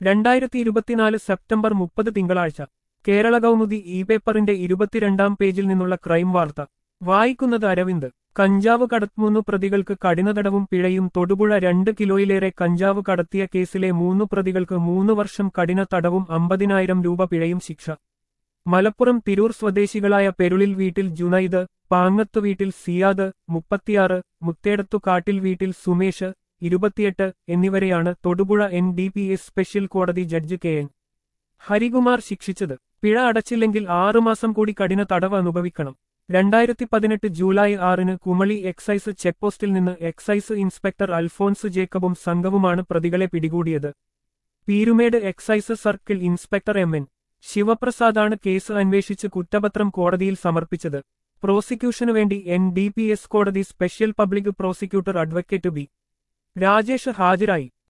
രണ്ടായിരത്തി ഇരുപത്തിനാല് സെപ്റ്റംബർ മുപ്പത് തിങ്കളാഴ്ച കേരള കൗമുദി ഇ പേപ്പറിന്റെ ഇരുപത്തിരണ്ടാം പേജിൽ നിന്നുള്ള ക്രൈം വാർത്ത വായിക്കുന്നത് അരവിന്ദ് കഞ്ചാവ് കടത്തുമൂന്ന് പ്രതികൾക്ക് കഠിനതടവും പിഴയും തൊടുപുഴ രണ്ട് കിലോയിലേറെ കഞ്ചാവ് കടത്തിയ കേസിലെ മൂന്ന് പ്രതികൾക്ക് മൂന്ന് വർഷം കഠിന തടവും അമ്പതിനായിരം രൂപ പിഴയും ശിക്ഷ മലപ്പുറം തിരൂർ സ്വദേശികളായ പെരുളിൽ വീട്ടിൽ ജുനൈദ് പാങ്ങത്തു വീട്ടിൽ സിയാദ് മുപ്പത്തിയാറ് മുത്തേടത്തു കാട്ടിൽ വീട്ടിൽ സുമേഷ് ഇരുപത്തിയെട്ട് എന്നിവരെയാണ് Thodupuzha N D P S special കോടതി ജഡ്ജ് കെ എൻ ഹരികുമാർ ശിക്ഷിച്ചത് പിഴ അടച്ചില്ലെങ്കിൽ ആറുമാസം കൂടി കഠിന തടവ് അനുഭവിക്കണം രണ്ടായിരത്തി പതിനെട്ട് ജൂലൈ ആറിന് കുമളി എക്സൈസ് ചെക്പോസ്റ്റിൽ നിന്ന് എക്സൈസ് ഇൻസ്പെക്ടർ അൽഫോൺസ് ജേക്കബും സംഘവുമാണ് പ്രതികളെ പിടികൂടിയത് Peerumedu excise circle inspector M N ശിവപ്രസാദാണ് കേസ് അന്വേഷിച്ച് കുറ്റപത്രം കോടതിയിൽ സമർപ്പിച്ചത് പ്രോസിക്യൂഷനു വേണ്ടി എൻ ഡി പി എസ് കോടതി special public prosecutor advocate B Rajesh ഹാജരായി